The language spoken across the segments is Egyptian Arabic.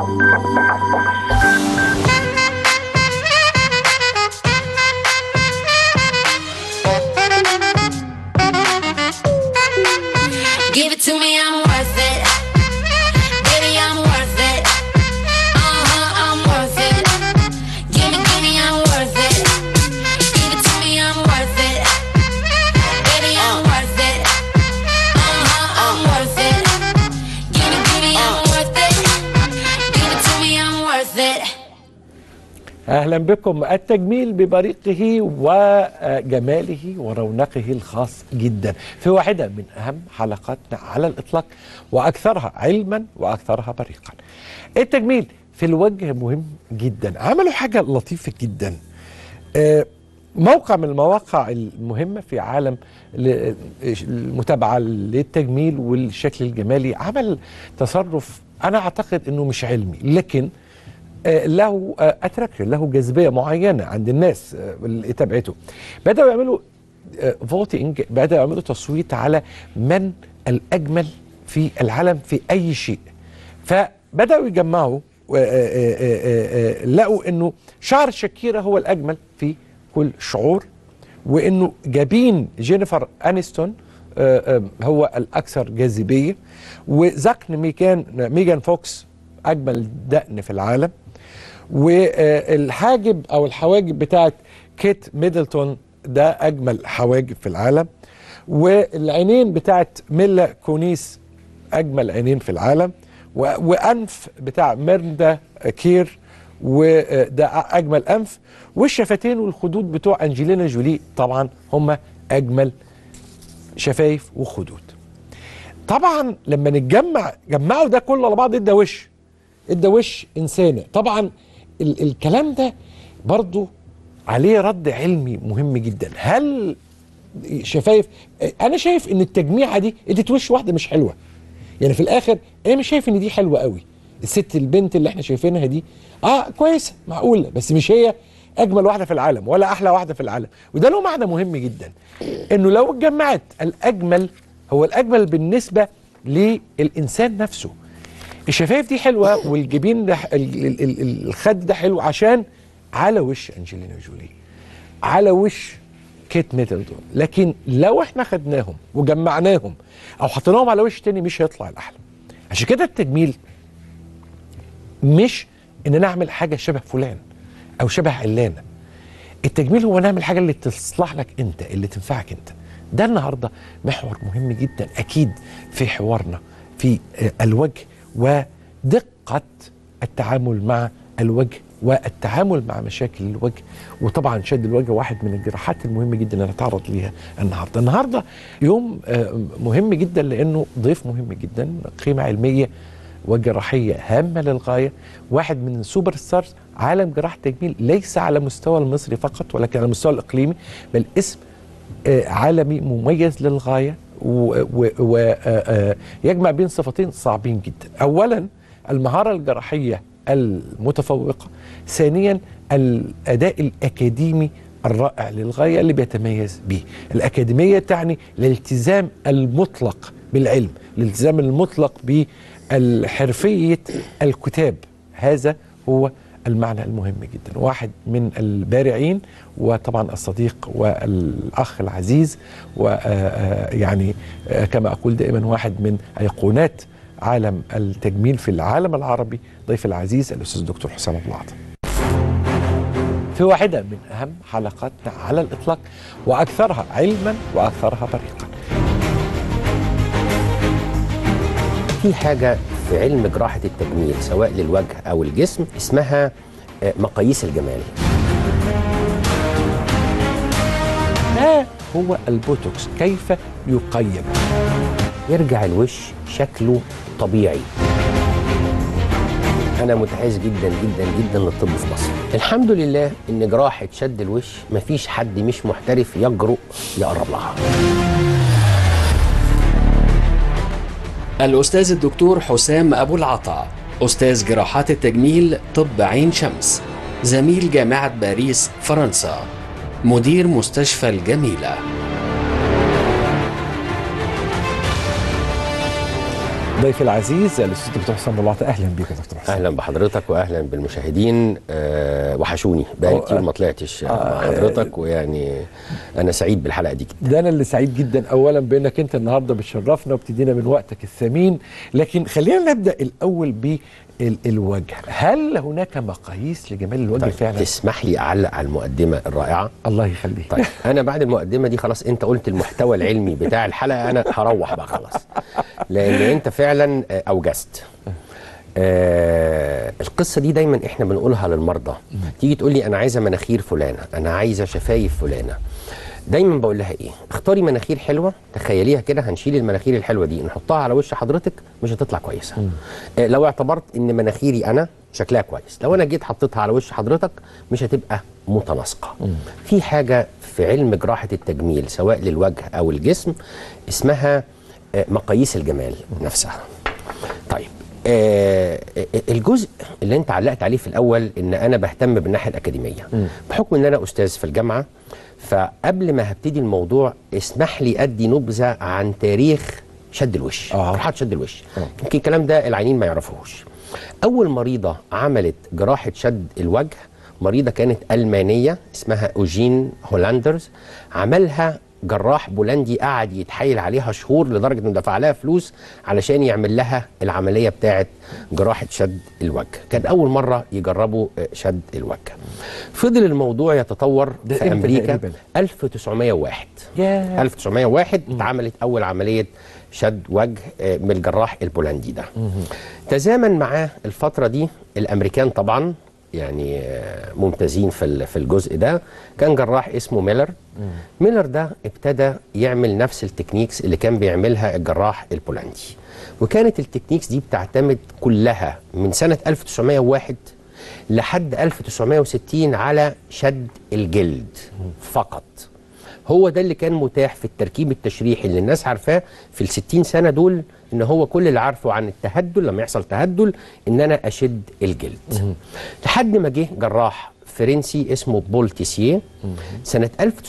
Give it to me, I'm worth it. Baby, I'm worth it. Uh-huh, I'm worth it. Give it to me, I'm worth it. Give it to me, I'm worth it. Baby, I'm worth it. Uh-huh, I'm worth it. Give it to me, I'm worth it. Give it to me, I'm worth it. اهلا بكم التجميل ببريقه وجماله ورونقه الخاص جدا في واحده من اهم حلقاتنا على الاطلاق واكثرها علما واكثرها بريقا. التجميل في الوجه مهم جدا، عملوا حاجه لطيفه جدا. آه، موقع من المواقع المهمه في عالم ل- المتابعه للتجميل والشكل الجمالي عمل تصرف انا اعتقد انه مش علمي لكن آه، له اتراكشن له جاذبيه معينه عند الناس آه، اللي تابعته بداوا يعملوا فوتنج بداوا يعملوا تصويت على من الاجمل في العالم في اي شيء فبداوا يجمعوا آه، آه، آه، آه، لقوا انه شعر شاكيرا هو الاجمل في كل شعور وانه جبين جينيفر انستون آه، آه، هو الاكثر جاذبيه وذقن ميكان ميجان فوكس اجمل دقن في العالم والحاجب او الحواجب بتاعت كيت ميدلتون ده اجمل حواجب في العالم والعينين بتاعت ميلا كونيس اجمل عينين في العالم و- وانف بتاع ميرندا كير وده اجمل انف والشفتين والخدود بتوع انجلينا جولي طبعا هم اجمل شفايف وخدود طبعا لما نتجمع جمعوا ده كله على بعض ادى وش ادى وش انساني طبعا ال الكلام ده برضو عليه رد علمي مهم جدا هل شفايف انا شايف ان التجميعه دي ادت وش واحده مش حلوه يعني في الاخر انا مش شايف ان دي حلوه قوي الست البنت اللي احنا شايفينها دي اه كويسه معقوله بس مش هي اجمل واحده في العالم ولا احلى واحده في العالم وده له معنى مهم جدا انه لو اتجمعت الاجمل هو الاجمل بالنسبه للانسان نفسه الشفايف دي حلوه والجبين ده ال- ال- ال- الخد ده حلو عشان على وش انجلينا جولي على وش كيت ميدلتون لكن لو احنا خدناهم وجمعناهم او حطيناهم على وش تاني مش هيطلع الاحلى عشان كده التجميل مش ان انا اعمل حاجه شبه فلان او شبه علانه التجميل هو نعمل حاجه اللي تصلح لك انت اللي تنفعك انت ده النهارده محور مهم جدا اكيد في حوارنا في آه، الوجه ودقه التعامل مع الوجه والتعامل مع مشاكل الوجه وطبعا شد الوجه واحد من الجراحات المهمه جدا اللي هنتعرض ليها النهارده النهارده يوم آه، مهم جدا لانه ضيف مهم جدا قيمه علميه وجراحيه هامه للغايه واحد من سوبر ستارز عالم جراحه التجميل ليس على مستوى المصري فقط ولكن على المستوى الاقليمي بل اسم آه، عالمي مميز للغايه ويجمع بين صفتين صعبين جدا اولا المهاره الجراحيه المتفوقه ثانيا الاداء الاكاديمي الرائع للغايه اللي بيتميز به الاكاديميه تعني الالتزام المطلق بالعلم الالتزام المطلق بالحرفيه الكتاب هذا هو المعنى المهم جدا واحد من البارعين وطبعا الصديق والأخ العزيز ويعني كما أقول دائما واحد من أيقونات عالم التجميل في العالم العربي ضيف العزيز الأستاذ الدكتور حسام أبو العطا في واحدة من أهم حلقاتنا على الإطلاق وأكثرها علما وأكثرها بريقا في حاجة في علم جراحة التجميل سواء للوجه أو الجسم اسمها آه، مقاييس الجمال ما هو البوتوكس كيف يقيم يرجع الوش شكله طبيعي أنا متحيز جدا جدا جدا للطب في مصر الحمد لله إن جراحة شد الوش مفيش حد مش محترف يجرؤ يقرب لها الأستاذ الدكتور حسام أبو العطا أستاذ جراحات التجميل طب عين شمس زميل جامعة باريس فرنسا مدير مستشفى الجميلة ضيفي العزيز الاستاذ دكتور حسام بلعطة اهلا بك يا دكتور حسام اهلا بحضرتك واهلا بالمشاهدين أه وحشوني بقالي أه، كتير ما طلعتش مع حضرتك ويعني انا سعيد بالحلقه دي جدا ده انا اللي سعيد جدا اولا بانك انت النهارده بتشرفنا وبتدينا من وقتك الثمين لكن خلينا نبدا الاول بالوجه هل هناك مقاييس لجمال الوجه طيب فعلا تسمح لي اعلق على المقدمه الرائعه الله يخليك طيب انا بعد المقدمه دي خلاص انت قلت المحتوى العلمي بتاع الحلقه انا هروح بقى خلاص لان انت فعلا آه، اوجزت آه القصه دي دايما احنا بنقولها للمرضى تيجي تقول لي انا عايزه مناخير فلانه انا عايزه شفايف فلانه دايما بقول لها ايه اختاري مناخير حلوه تخيليها كده هنشيل المناخير الحلوه دي نحطها على وش حضرتك مش هتطلع كويسه آه لو اعتبرت ان مناخيري انا شكلها كويس لو انا جيت حطيتها على وش حضرتك مش هتبقى متناسقه في حاجه في علم جراحه التجميل سواء للوجه او الجسم اسمها آه، مقاييس الجمال نفسها طيب آه الجزء اللي انت علقت عليه في الاول ان انا بهتم بالناحيه الاكاديميه بحكم ان انا استاذ في الجامعه فقبل ما هبتدي الموضوع اسمح لي ادي نبذه عن تاريخ شد الوش آه. جراحات شد الوش يمكن الكلام ده العينين ما يعرفوهوش اول مريضه عملت جراحه شد الوجه مريضه كانت المانيه اسمها اوجين هولاندرز عملها جراح بولندي قعد يتحايل عليها شهور لدرجه انه دفع لها فلوس علشان يعمل لها العمليه بتاعه جراحه شد الوجه كان اول مره يجربوا آه، شد الوجه فضل الموضوع يتطور ده في إمتى امريكا تقريباً؟ 1901 ياه. 1901 اتعملت اول عمليه شد وجه آه، من الجراح البولندي ده تزامن معاه الفتره دي الامريكان طبعا يعني آه، ممتازين في ال- في الجزء ده كان جراح اسمه ميلر ميلر ده ابتدى يعمل نفس التكنيكس اللي كان بيعملها الجراح البولندي وكانت التكنيكس دي بتعتمد كلها من سنه 1901 لحد 1960 على شد الجلد فقط هو ده اللي كان متاح في التركيب التشريحي اللي الناس عارفاه في ال 60 سنه دول ان هو كل اللي عارفه عن التهدل لما يحصل تهدل ان انا اشد الجلد لحد ما جه جراح فرنسي اسمه بول تيسيه سنه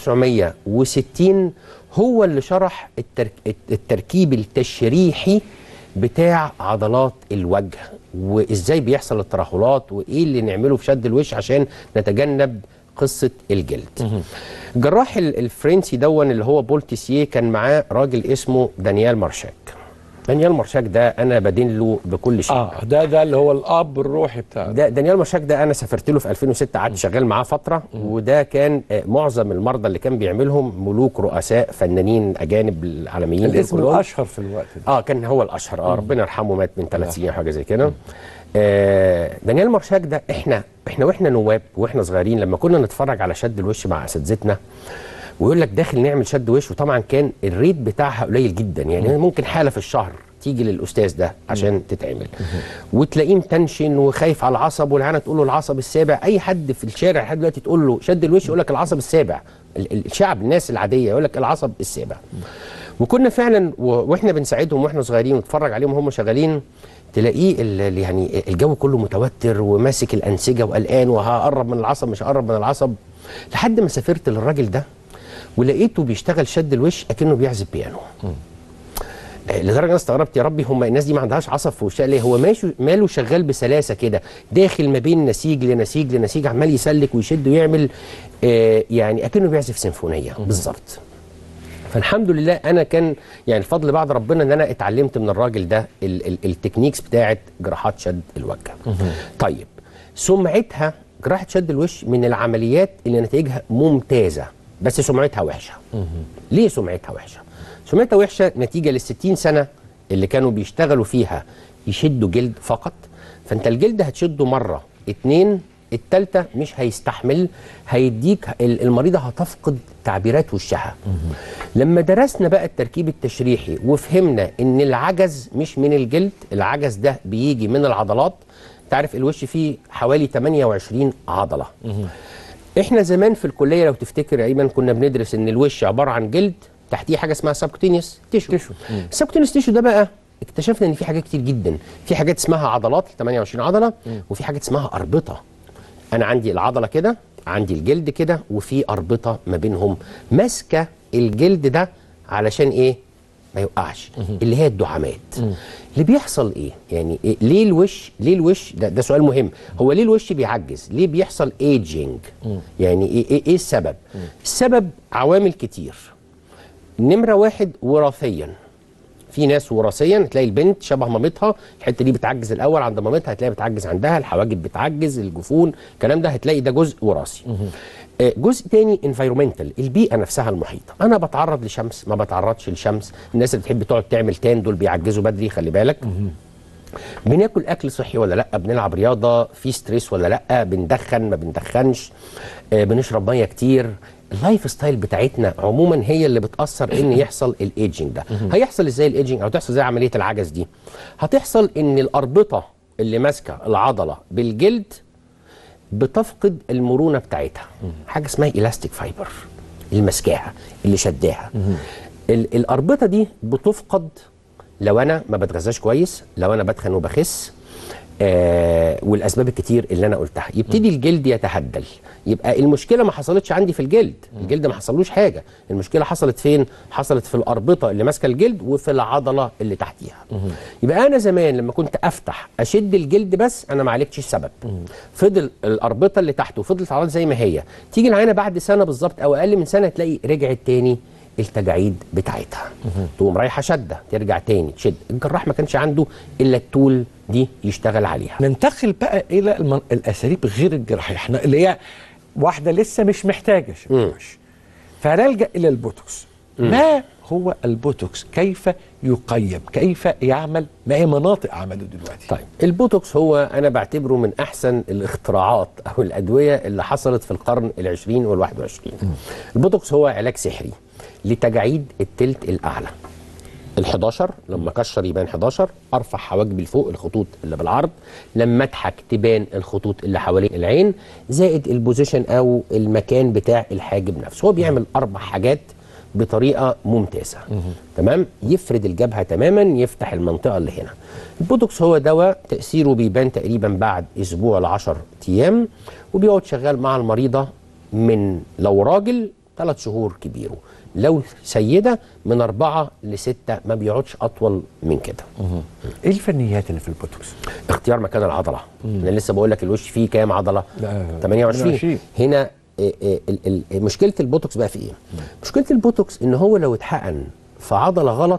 1960 هو اللي شرح الترك التركيب التشريحي بتاع عضلات الوجه وازاي بيحصل الترهلات وايه اللي نعمله في شد الوش عشان نتجنب قصه الجلد. الجراح ال- الفرنسي دون اللي هو بول تيسيه كان معاه راجل اسمه دانيال مارشاك. دانيال مارشاك ده انا بدين له بكل شيء. اه ده ده اللي هو الاب الروحي بتاع ده دانيال مارشاك ده انا سافرت له في 2006 قعدت شغال معاه فتره وده كان آه، معظم المرضى اللي كان بيعملهم ملوك رؤساء فنانين اجانب العالميين دول الاسم كلهم. الاشهر في الوقت ده اه كان هو الاشهر اه ربنا يرحمه مات من ثلاث سنين أو حاجه زي كده آه دانيال مارشاك ده احنا احنا واحنا نواب واحنا صغيرين لما كنا نتفرج على شد الوش مع اساتذتنا ويقول لك داخل نعمل شد وش وطبعا كان الريت بتاعها قليل جدا يعني ممكن حاله في الشهر تيجي للاستاذ ده عشان تتعمل وتلاقيه متنشن وخايف على العصب والعيانه تقول له العصب السابع اي حد في الشارع لحد دلوقتي تقول له شد الوش يقول لك العصب السابع ال- ال- الشعب الناس العاديه يقول لك العصب السابع وكنا فعلا و- واحنا بنساعدهم واحنا صغيرين ونتفرج عليهم وهم شغالين تلاقيه ال- ال- يعني الجو كله متوتر وماسك الانسجه وقلقان وهقرب من العصب مش هقرب من العصب لحد ما سافرت للراجل ده ولقيته بيشتغل شد الوش اكنه بيعزف بيانو آه، لدرجه انا استغربت يا ربي هم الناس دي ما عندهاش عصب في وشها ليه هو ماشي ماله شغال بسلاسه كده داخل ما بين نسيج لنسيج لنسيج عمال يسلك ويشد ويعمل آه يعني اكنه بيعزف سيمفونيه بالظبط فالحمد لله انا كان يعني الفضل بعد ربنا ان انا اتعلمت من الراجل ده ال ال التكنيكس بتاعه جراحات شد الوجه طيب سمعتها جراحه شد الوش من العمليات اللي نتائجها ممتازه بس سمعتها وحشه ليه سمعتها وحشه سمعتها وحشه نتيجه لل 60 سنه اللي كانوا بيشتغلوا فيها يشدوا جلد فقط فانت الجلد هتشده مره اتنين التالتة مش هيستحمل هيديك ال- المريضة هتفقد تعبيرات وشها لما درسنا بقى التركيب التشريحي وفهمنا ان العجز مش من الجلد العجز ده بيجي من العضلات تعرف الوش فيه حوالي 28 عضلة احنا زمان في الكليه لو تفتكر يا ايمن كنا بندرس ان الوش عباره عن جلد تحتيه حاجه اسمها سبكوتينيوس تيشو تيشو. مم. السبكوتينيوس تيشو ده بقى اكتشفنا ان في حاجات كتير جدا في حاجات اسمها عضلات 28 عضله وفي حاجات اسمها اربطه انا عندي العضله كده عندي الجلد كده وفي اربطه ما بينهم ماسكه الجلد ده علشان ايه ما يوقعش اللي هي الدعامات اللي بيحصل ايه يعني إيه ليه الوش ليه الوش ده, ده سؤال مهم هو ليه الوش بيعجز ليه بيحصل ايجينج يعني ايه ايه, إيه السبب السبب عوامل كتير نمره واحد وراثيا في ناس وراثيا تلاقي البنت شبه مامتها الحته دي بتعجز الاول عند مامتها هتلاقي بتعجز عندها الحواجب بتعجز الجفون الكلام ده هتلاقي ده جزء وراثي آه، جزء تاني انفايرومنتال البيئه نفسها المحيطه انا بتعرض لشمس ما بتعرضش لشمس الناس اللي بتحب تقعد تعمل تان دول بيعجزوا بدري خلي بالك بناكل اكل صحي ولا لا بنلعب رياضه في ستريس ولا لا بندخن ما بندخنش آه، بنشرب ميه كتير اللايف ستايل بتاعتنا عموما هي اللي بتاثر ان يحصل الايجنج ده هيحصل ازاي الايجنج او تحصل زي عمليه العجز دي هتحصل ان الاربطه اللي ماسكه العضله بالجلد بتفقد المرونه بتاعتها حاجه اسمها الاستيك فايبر اللي ماسكاها اللي شداها ال- الاربطه دي بتفقد لو انا ما بتغذاش كويس لو انا بدخن وبخس آه والاسباب الكتير اللي انا قلتها يبتدي الجلد يتهدل يبقى المشكله ما حصلتش عندي في الجلد الجلد ما حصلوش حاجه المشكله حصلت فين حصلت في الاربطه اللي ماسكه الجلد وفي العضله اللي تحتيها يبقى انا زمان لما كنت افتح اشد الجلد بس انا ما عالجتش السبب فضل الاربطه اللي تحته وفضلت العضله زي ما هي تيجي العينه بعد سنه بالظبط او اقل من سنه تلاقي رجعت تاني التجاعيد بتاعتها تقوم رايحه شده ترجع تاني تشد الجراح ما كانش عنده الا التول دي يشتغل عليها ننتقل بقى الى المن... الاساليب غير الجراحيه احنا اللي هي واحده لسه مش محتاجه شبكش فنلجا الى البوتوكس ما هو البوتوكس كيف يقيم كيف يعمل ما هي مناطق عمله دلوقتي طيب البوتوكس هو انا بعتبره من احسن الاختراعات او الادويه اللي حصلت في القرن العشرين والواحد وعشرين البوتوكس هو علاج سحري لتجاعيد التلت الاعلى ال11 لما كشر يبان 11 ارفع حواجبي لفوق الخطوط اللي بالعرض لما اضحك تبان الخطوط اللي حوالين العين زائد البوزيشن او المكان بتاع الحاجب نفسه هو بيعمل اربع حاجات بطريقه ممتازه تمام يفرد الجبهه تماما يفتح المنطقه اللي هنا البوتوكس هو دواء تاثيره بيبان تقريبا بعد اسبوع ل 10 ايام وبيقعد شغال مع المريضه من لو راجل ثلاث شهور كبيره لو سيده من أربعة لستة ما بيقعدش أطول من كده ايه الفنيات اللي في البوتوكس اختيار مكان العضلة أنا لسه بقول لك الوش فيه كام عضلة لا، 28 28. هنا إيه إيه ال- ال- مشكلة البوتوكس بقى في إيه مشكلة البوتوكس إن هو لو اتحقن في عضلة غلط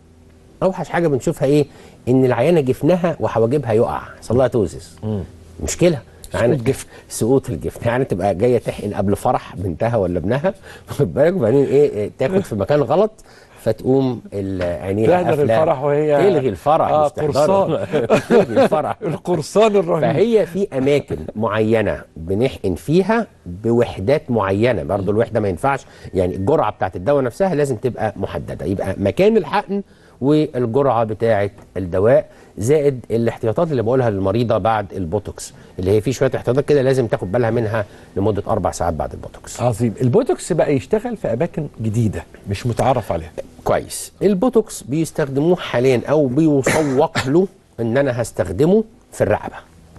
أوحش حاجة بنشوفها إيه إن العيانة جفنها وحواجبها يقع يحصل لها توزس مشكلة يعني جفن. سقوط الجفن يعني تبقى جايه تحقن قبل فرح بنتها ولا ابنها واخد بالك وبعدين ايه إيه، تاخد في مكان غلط فتقوم ال- عينيها تحضر قافلة. الفرح وهي- تلغي الفرح آه، مش تحضره تلغي الفرح القرصان الرهيب فهي في اماكن معينه بنحقن فيها بوحدات معينه برضو الوحده ما ينفعش يعني الجرعه بتاعت الدواء نفسها لازم تبقى محدده يبقى مكان الحقن والجرعه بتاعه الدواء زائد الاحتياطات اللي بقولها للمريضه بعد البوتوكس اللي هي في شويه احتياطات كده لازم تاخد بالها منها لمده اربع ساعات بعد البوتوكس عظيم البوتوكس بقى يشتغل في اماكن جديده مش متعرف عليها كويس البوتوكس بيستخدموه حاليا او بيسوق له ان انا هستخدمه في الرقبه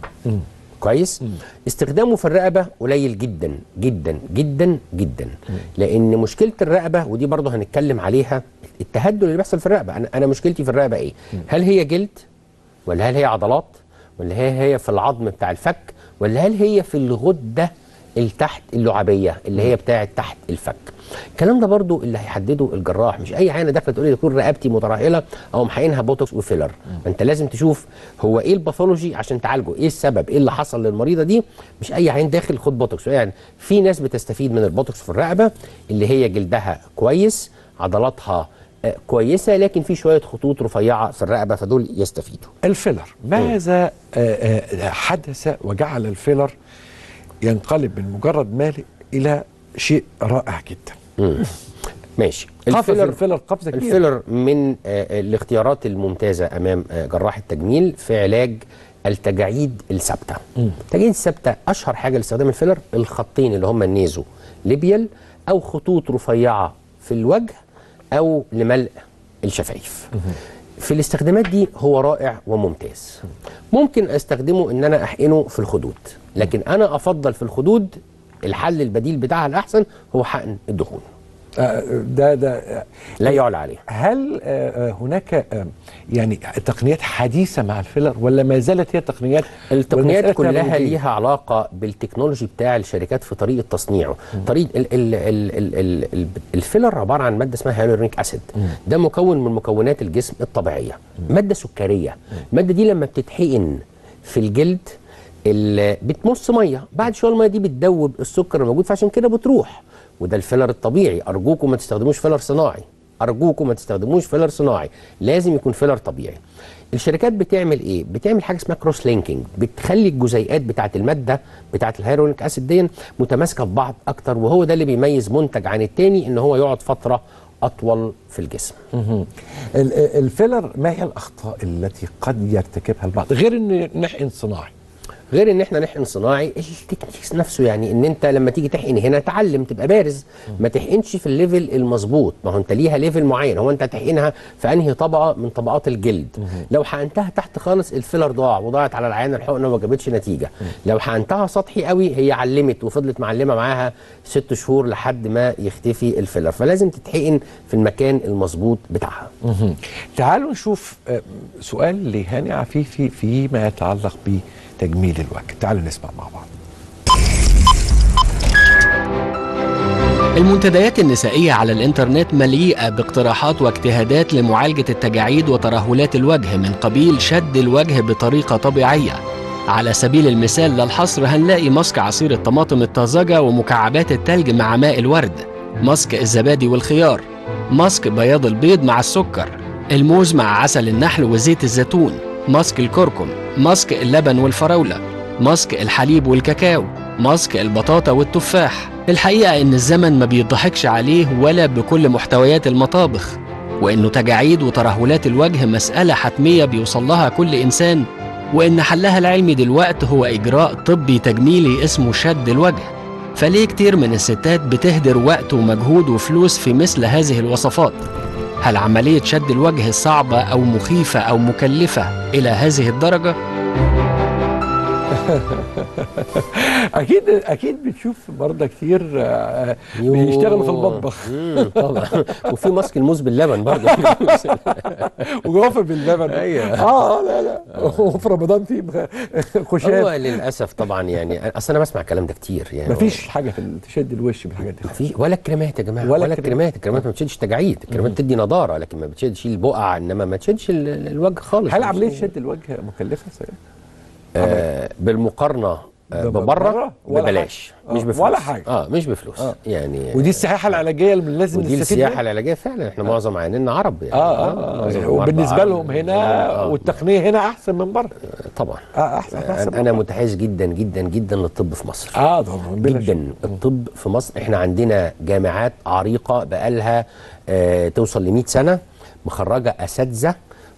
كويس استخدامه في الرقبه قليل جدا جدا جدا جدا لان مشكله الرقبه ودي برضه هنتكلم عليها التهدل اللي بيحصل في الرقبه انا انا مشكلتي في الرقبه ايه هل هي جلد ولا هل هي عضلات ولا هي هي في العظم بتاع الفك ولا هل هي في الغده التحت اللعابيه اللي هي بتاعه تحت الفك الكلام ده برضو اللي هيحدده الجراح مش اي عينه داخله تقول لي يكون رقبتي مترهله او محقنها بوتوكس وفيلر انت لازم تشوف هو ايه الباثولوجي عشان تعالجه ايه السبب ايه اللي حصل للمريضه دي مش اي عين داخل خد بوتوكس يعني في ناس بتستفيد من البوتوكس في الرقبه اللي هي جلدها كويس عضلاتها آه، كويسه لكن في شويه خطوط رفيعه في الرقبه فدول يستفيدوا الفيلر ماذا آه، آه، حدث وجعل الفيلر ينقلب من مجرد مالي الى شيء رائع جدا ماشي قفز الفيلر قفزه كبيره الفيلر من آه، الاختيارات الممتازه امام آه، جراح التجميل في علاج التجاعيد الثابته. التجاعيد الثابته اشهر حاجه لاستخدام الفيلر الخطين اللي هم النيزو ليبيال او خطوط رفيعه في الوجه او لملء الشفايف. في الاستخدامات دي هو رائع وممتاز. ممكن استخدمه ان انا احقنه في الخدود، لكن انا افضل في الخدود الحل البديل بتاعها الاحسن هو حقن الدهون. آه، ده ده آه، لا يعلى عليه هل آه، آه، هناك آه، يعني تقنيات حديثه مع الفيلر ولا ما زالت هي تقنيات التقنيات والمسألة كلها تكنولوجية؟ ليها علاقه بالتكنولوجي بتاع الشركات في طريقه تصنيعه طريقه ال ال ال ال ال ال الفيلر عباره عن ماده اسمها هيالورونيك اسيد ده مكون من مكونات الجسم الطبيعيه ماده سكريه الماده دي لما بتتحقن في الجلد ال- بتمص ميه بعد شويه الميه دي بتدوب السكر الموجود فعشان كده بتروح وده الفيلر الطبيعي ارجوكم ما تستخدموش فيلر صناعي ارجوكم ما تستخدموش فيلر صناعي لازم يكون فيلر طبيعي الشركات بتعمل ايه بتعمل حاجه اسمها كروس لينكينج بتخلي الجزيئات بتاعه الماده بتاعه الهيرونيك اسيد دي متماسكه في بعض اكتر وهو ده اللي بيميز منتج عن التاني ان هو يقعد فتره اطول في الجسم ال- ال- الفيلر ما هي الاخطاء التي قد يرتكبها البعض غير ان نحقن صناعي غير ان احنا نحقن صناعي التكنيكس نفسه يعني ان انت لما تيجي تحقن هنا تعلم تبقى بارز ما تحقنش في الليفل المظبوط ما هو انت ليها ليفل معين هو انت هتحقنها في انهي طبقه من طبقات الجلد لو حقنتها تحت خالص الفيلر ضاع وضاعت على العيان الحقنه وما جابتش نتيجه لو حقنتها سطحي قوي هي علمت وفضلت معلمه معاها ست شهور لحد ما يختفي الفيلر فلازم تتحقن في المكان المظبوط بتاعها تعالوا نشوف آه، سؤال لهاني عفيفي فيما يتعلق بتجميل الوجه تعالوا نسمع مع بعض المنتديات النسائية على الإنترنت مليئة باقتراحات واجتهادات لمعالجة التجاعيد وترهلات الوجه من قبيل شد الوجه بطريقة طبيعية على سبيل المثال للحصر هنلاقي ماسك عصير الطماطم الطازجة ومكعبات التلج مع ماء الورد ماسك الزبادي والخيار ماسك بياض البيض مع السكر الموز مع عسل النحل وزيت الزيتون ماسك الكركم ماسك اللبن والفراولة ماسك الحليب والكاكاو ماسك البطاطا والتفاح الحقيقة إن الزمن ما بيضحكش عليه ولا بكل محتويات المطابخ وإنه تجاعيد وترهلات الوجه مسألة حتمية بيوصل لها كل إنسان وإن حلها العلمي دلوقت هو إجراء طبي تجميلي اسمه شد الوجه فليه كتير من الستات بتهدر وقت ومجهود وفلوس في مثل هذه الوصفات هل عملية شد الوجه صعبة أو مخيفة أو مكلفة إلى هذه الدرجة؟ اكيد اكيد بتشوف مرضى كتير آه، بيشتغلوا في المطبخ مم، طبعا وفي ماسك الموز باللبن برضه وجوافه باللبن أيوة. اه آه، لا لا وفي رمضان في هو خشاف للاسف طبعا يعني اصل انا بسمع الكلام ده كتير يعني مفيش حاجه في تشد الوش بالحاجات دي في ولا الكريمات يا جماعه ولا ولا, الكريمات. الكريمات الكريمات ما بتشدش تجاعيد الكريمات بتدي نضاره لكن ما بتشدش البقع انما ما تشدش ال- ال- الوجه خالص هل عمليه شد الوجه مكلفه سيد؟ آه بالمقارنه آه بب- ببره بره ولا ببلاش حاجة. مش آه، بفلوس ولا حاجة. اه مش بفلوس آه. يعني ودي السياحه العلاجيه اللي لازم ودي نستفيد السياحه منها العلاجيه فعلا احنا معظم عيانينا عرب يعني اه اه, معظم آه. المرضى وبالنسبه عرب. لهم هنا آه. والتقنيه هنا احسن من بره طبعا اه احسن احسن انا أنا متحيز جدا جدا جدا للطب في مصر اه طبعا بلا شك. جدا الطب في مصر احنا عندنا جامعات عريقه بقالها آه توصل ل 100 سنه مخرجه اساتذه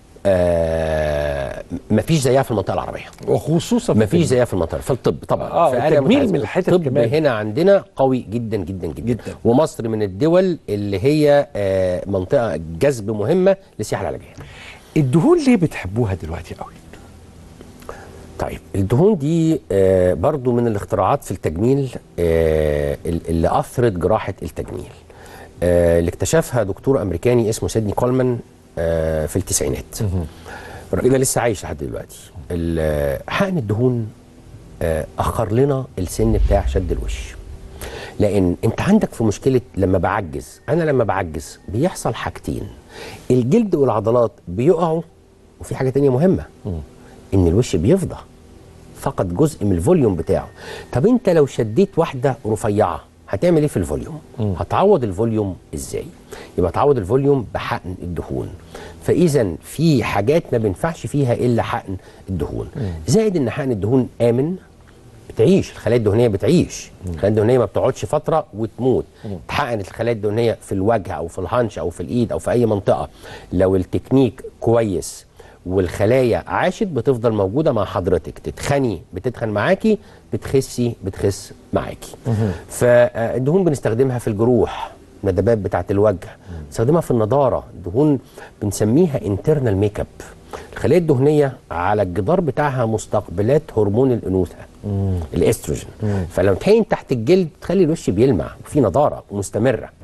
آه مفيش زيها في المنطقه العربيه وخصوصا مفيش زيها في المنطقه في الطب طبعا آه، فأنا التجميل متحيز- من الحتت الطب كمان. هنا عندنا قوي جدا جدا جدا, جداً. ومصر من الدول اللي هي آه منطقه جذب مهمه للسياحه العلاجيه الدهون ليه بتحبوها دلوقتي قوي؟ طيب الدهون دي آه برضو من الاختراعات في التجميل آه ال- اللي أثرت جراحة التجميل آه اللي اكتشفها دكتور أمريكاني اسمه سيدني كولمان آه في التسعينات الراجل ده لسه عايش لحد دلوقتي ال- حقن الدهون آه أخر لنا السن بتاع شد الوش لان انت عندك في مشكله لما بعجز انا لما بعجز بيحصل حاجتين الجلد والعضلات بيقعوا وفي حاجه تانية مهمه ان الوش بيفضى فقد جزء من الفوليوم بتاعه طب انت لو شديت واحده رفيعه هتعمل ايه في الفوليوم هتعوض الفوليوم ازاي يبقى تعوض الفوليوم بحقن الدهون فاذا في حاجات ما بينفعش فيها الا حقن الدهون زائد ان حقن الدهون امن بتعيش الخلايا الدهنيه بتعيش الخلايا الدهنيه ما بتقعدش فتره وتموت اتحقنت الخلايا الدهنيه في الوجه او في الهانش او في الايد او في اي منطقه لو التكنيك كويس والخلايا عاشت بتفضل موجوده مع حضرتك تتخني بتتخن معاكي بتخسي بتخس معاكي فالدهون بنستخدمها في الجروح الندبات بتاعت الوجه بنستخدمها في النضاره دهون بنسميها انترنال ميك اب الخلايا الدهنيه على الجدار بتاعها مستقبلات هرمون الانوثه الاستروجين فلما تحين تحت الجلد تخلي الوش بيلمع وفي نضاره ومستمره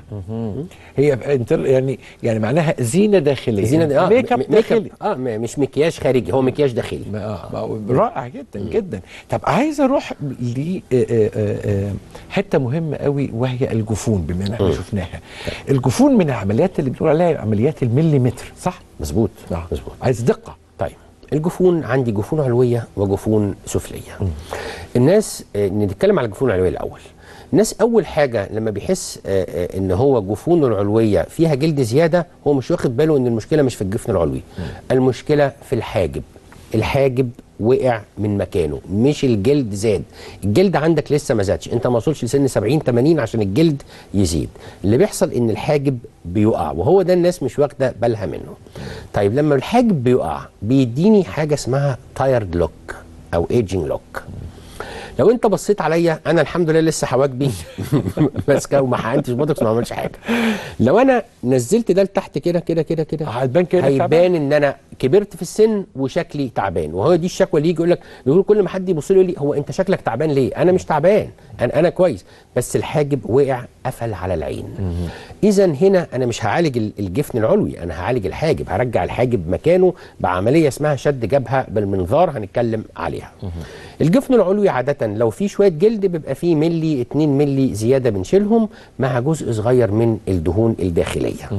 هي انتر يعني يعني معناها زينه داخليه زينه دي- اه ميك اب م- ميك داخلي اب اه م- مش مكياج خارجي هو مكياج داخلي ما- آه، ما- رائع جدا جدا طب عايز اروح ل آه، آه، آه، حته مهمه قوي وهي الجفون بما ان احنا شفناها الجفون من العمليات اللي بنقول عليها عمليات المليمتر صح مظبوط آه. مظبوط عايز دقه طيب الجفون عندي جفون علويه وجفون سفليه الناس آه، نتكلم على الجفون العلويه الاول الناس اول حاجه لما بيحس آه، آه، ان هو جفونه العلويه فيها جلد زياده هو مش واخد باله ان المشكله مش في الجفن العلوي المشكله في الحاجب الحاجب وقع من مكانه مش الجلد زاد الجلد عندك لسه ما زادش انت ما وصلش لسن 70 80 عشان الجلد يزيد اللي بيحصل ان الحاجب بيقع وهو ده الناس مش واخده بالها منه طيب لما الحاجب بيقع بيديني حاجه اسمها تايرد لوك او ايجنج لوك لو انت بصيت عليا انا الحمد لله لسه حواجبي ماسكه وما حقنتش بوتوكس ما عملش حاجه لو انا نزلت ده لتحت كده كده كده كده هتبان كده هيبان ان انا كبرت في السن وشكلي تعبان وهو دي الشكوى اللي يجي يقول لك يقول كل ما حد يبص لي يقول لي هو انت شكلك تعبان ليه انا مش تعبان انا انا كويس بس الحاجب وقع قفل على العين اذا هنا انا مش هعالج ال- الجفن العلوي انا هعالج الحاجب هرجع الحاجب مكانه بعمليه اسمها شد جبهه بالمنظار هنتكلم عليها الجفن العلوي عاده لو في شويه جلد بيبقى فيه ملي 2 ملي زياده بنشيلهم مع جزء صغير من الدهون الداخليه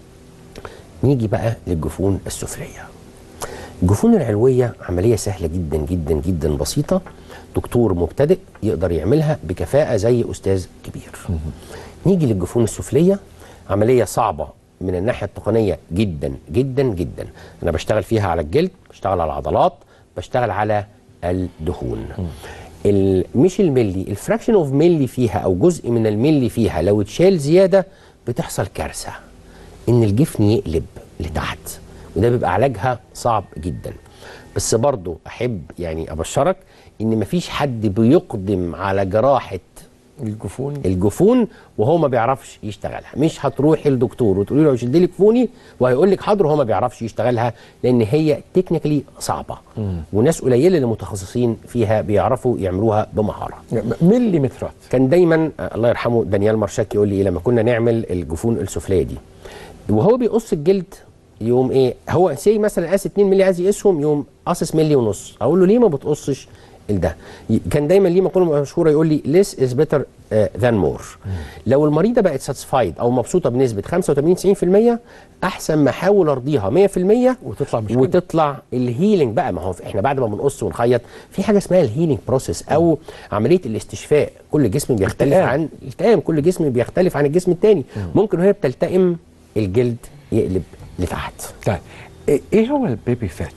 نيجي بقى للجفون السفليه الجفون العلويه عمليه سهله جدا جدا جدا بسيطه دكتور مبتدئ يقدر يعملها بكفاءه زي استاذ كبير نيجي للجفون السفليه عمليه صعبه من الناحيه التقنيه جدا جدا جدا انا بشتغل فيها على الجلد بشتغل على العضلات بشتغل على الدهون ال- مش الملي الفراكشن اوف ملي فيها او جزء من الملي فيها لو اتشال زياده بتحصل كارثه ان الجفن يقلب لتحت وده بيبقى علاجها صعب جدا بس برضو احب يعني ابشرك ان مفيش حد بيقدم على جراحه الجفون الجفون وهو ما بيعرفش يشتغلها مش هتروحي للدكتور وتقولي له شد لي جفوني وهيقول لك حاضر وهو ما بيعرفش يشتغلها لان هي تكنيكلي صعبه وناس قليله اللي متخصصين فيها بيعرفوا يعملوها بمهاره مليمترات كان دايما آه، الله يرحمه دانيال مارشاك يقول لي إيه لما كنا نعمل الجفون السفليه دي وهو بيقص الجلد يقوم ايه هو سي مثلا قاس 2 مللي عايز يقيسهم يقوم قاصص ملي ونص اقول له ليه ما بتقصش ده ي- كان دايما ليه مقوله مشهوره يقول لي less is better uh, than more لو المريضه بقت ساتسفايد او مبسوطه بنسبه 85 90% احسن ما احاول ارضيها 100% وتطلع مش كده. وتطلع الهيلينج بقى ما هو احنا بعد ما بنقص ونخيط في حاجه اسمها الهيلينج بروسيس او عمليه الاستشفاء كل جسم بيختلف التئام. عن التئام كل جسم بيختلف عن الجسم التاني ممكن وهي بتلتئم الجلد يقلب لتحت طيب إيه- ايه هو البيبي فات؟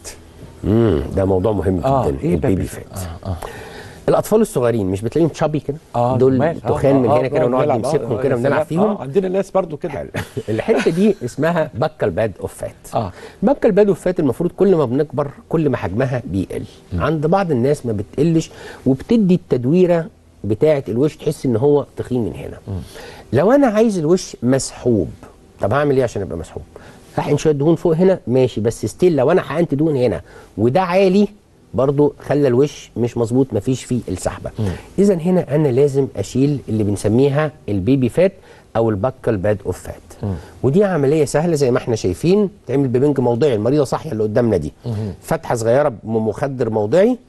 امم ده موضوع مهم جدا آه، إيه البيبي بيبي فات آه، آه. الاطفال الصغيرين مش بتلاقيهم تشابي كده اه دول مال. آه، تخان من آه، هنا آه، كده ونقعد بنلعب، نمسكهم آه، كده يا ونلعب سلام. فيهم آه عندنا ناس برضو كده حلو. الحته دي اسمها بكال باد اوف فات آه. بكال باد اوف فات المفروض كل ما بنكبر كل ما حجمها بيقل عند بعض الناس ما بتقلش وبتدي التدويره بتاعه الوش تحس ان هو تخين من هنا لو انا عايز الوش مسحوب طب هعمل ايه عشان ابقى مسحوب هحقن شويه دهون فوق هنا ماشي بس ستيل لو انا حقنت دهون هنا وده عالي برضو خلى الوش مش مظبوط مفيش فيه السحبه اذا هنا انا لازم اشيل اللي بنسميها البيبي فات او البكال باد اوف فات ودي عمليه سهله زي ما احنا شايفين تعمل ببنج موضعي المريضه صاحيه اللي قدامنا دي فتحه صغيره بمخدر موضعي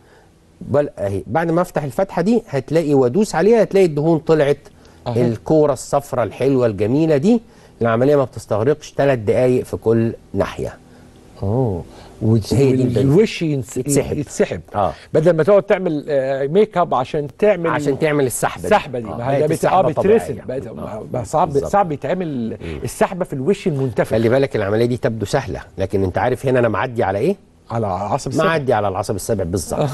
بل اهي بعد ما افتح الفتحه دي هتلاقي وادوس عليها هتلاقي الدهون طلعت أهي. الكوره الصفراء الحلوه الجميله دي العمليه ما بتستغرقش ثلاث دقائق في كل ناحيه اوه هي دي البيبي. والوش ينس... يتسحب. يتسحب آه. بدل ما تقعد تعمل آه، ميك اب عشان تعمل عشان تعمل السحبه السحبه دي آه، ما هي هي بت... السحبة اه بترسم طبيعية. بقت آه. بقى صعب بالظبط. صعب يتعمل السحبه في الوش المنتفخ خلي بالك العمليه دي تبدو سهله لكن انت عارف هنا انا معدي على ايه على عصب السبع معدي على العصب السابع بالظبط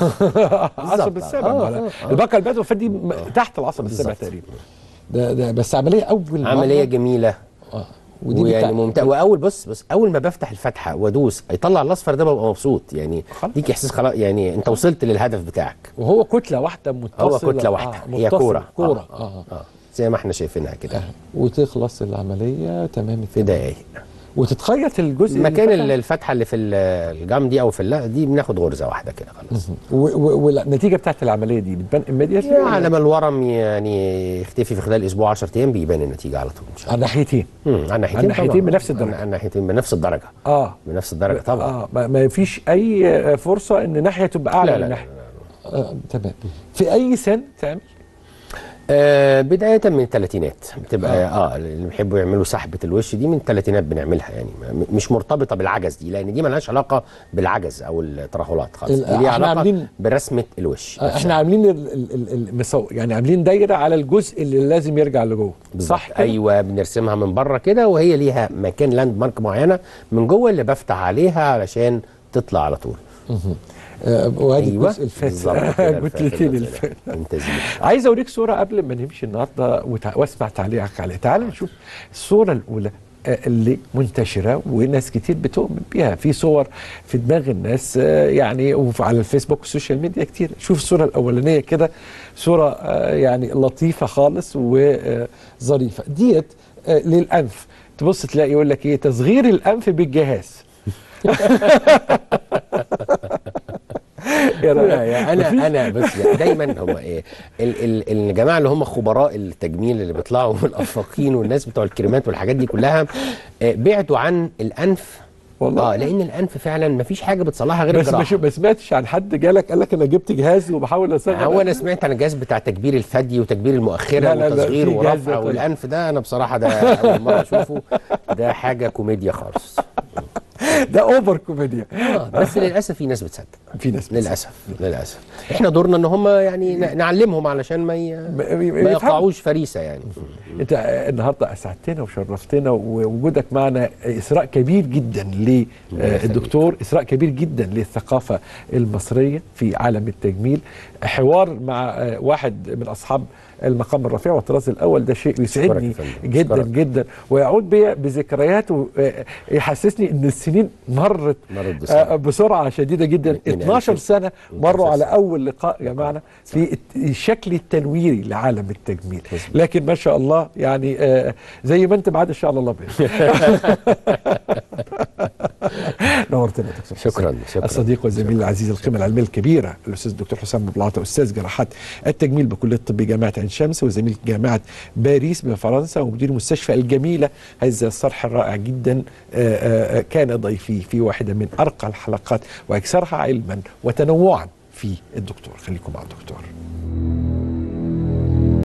عصب السبع آه، على- آه، آه. البقى البدو دي م- تحت العصب السبع بالظبط. تقريبا ده ده بس عمليه اول عمليه مرة. جميله اه ودي ويعني بتاع- ممتع واول بص بص اول ما بفتح الفتحه وادوس يطلع الاصفر ده ببقى مبسوط يعني خلاص. ديك احساس خلاص يعني انت وصلت للهدف بتاعك وهو كتله واحده متصله هو كتله واحده هي متصلة. كوره كوره آه. اه, اه زي ما احنا شايفينها كده وتخلص العمليه تمام في التمام. دقايق وتتخيط الجزء اللي مكان فتح. ال- الفتحه اللي في ال- الجام دي او في اللا دي بناخد غرزه واحده كده خلاص و- و- والنتيجه بتاعت العمليه دي بتبان immediately على ما الورم يعني يختفي في خلال اسبوع 10 ايام بيبان النتيجه على طول ان شاء على ناحيتين الله مم، على الناحيتين على الناحيتين طبعاً. بنفس الدرجة. على الناحيتين بنفس الدرجه اه بنفس الدرجه طبعا اه ما, ما فيش اي فرصه ان ناحيه تبقى اعلى لا من لا, لا, ناحيه آه تمام في اي سن تعمل آه بدايه من الثلاثينات بتبقى اه, اللي بيحبوا يعملوا سحبه الوش دي من الثلاثينات بنعملها يعني ما- مش مرتبطه بالعجز دي لان دي ملهاش علاقه بالعجز او الترهلات خالص ال- دي ليها احنا علاقه عاملين- برسمه الوش آه احنا عاملين ال- ال- ال- المسو يعني عاملين دايره على الجزء اللي لازم يرجع لجوه صح كده؟ ايوه بنرسمها من بره كده وهي ليها مكان لاند مارك معينه من جوه اللي بفتح عليها علشان تطلع على طول آه وادي ايوه الجزء الفات بالظبط كده، الجزئين الفات الفات ده. ممتازين عايز اوريك صوره قبل ما نمشي النهارده وتع- واسمع تعليقك عليها تعال نشوف الصوره الاولى آه، اللي منتشره وناس كتير بتؤمن بيها في صور في دماغ الناس آه، يعني وعلى الفيسبوك والسوشيال ميديا كتير شوف الصوره الاولانيه كده صوره آه، يعني لطيفه خالص وظريفه ديت آه، للانف تبص تلاقي يقول لك ايه تصغير الانف بالجهاز يا لا رأيك؟ يا انا انا بس دايما هم ايه ال- ال- الجماعه اللي هم خبراء التجميل اللي بيطلعوا من الافاقين والناس بتوع الكريمات والحاجات دي كلها آه، بعدوا عن الانف والله. اه لان الانف فعلا ما فيش حاجه بتصلحها غير بس ما الجراحه شو- ما سمعتش عن حد جالك قال لك انا جبت جهاز وبحاول اصغر هو انا سمعت عن الجهاز بتاع تكبير الثدي وتكبير المؤخره لا، لا، لا، وتصغير في جهاز ورفع ده طيب. والانف ده انا بصراحه ده اول مره اشوفه ده حاجه كوميديا خالص ده اوفر كوميديا آه بس للاسف في ناس بتصدق في ناس بتصدق. للاسف للاسف احنا دورنا ان هم يعني ن- نعلمهم علشان ما ي... ما- ما يفهموا. يقعوش فريسه يعني انت النهارده اسعدتنا وشرفتنا ووجودك معنا اسراء كبير جدا للدكتور اسراء كبير جدا للثقافه المصريه في عالم التجميل حوار مع آه، واحد من اصحاب المقام الرفيع والطراز الاول ده شيء يسعدني أشكرك يا فندم. جدا أشكرك. جدا ويعود بي بذكريات ويحسسني ان السنين مرت مرت بسرعة. آه، بسرعه شديده جدا من- من 12 ألف. سنه مروا 12 على سنة. اول لقاء جمعنا في الت- الشكل التنويري لعالم التجميل لكن ما شاء الله يعني آه، زي ما انت بعد ان شاء الله بإذن. نورتنا يا دكتور حسام. شكراً، شكراً. الصديق والزميل العزيز القيمه العلميه الكبيره الاستاذ الدكتور حسام ببلاطه استاذ جراحات التجميل بكليه الطب جامعه عين شمس وزميل جامعه باريس بفرنسا ومدير مستشفى الجميله هذا الصرح الرائع جدا آه، آه، كان ضيفي في واحده من ارقى الحلقات واكثرها علما وتنوعا في الدكتور خليكم مع الدكتور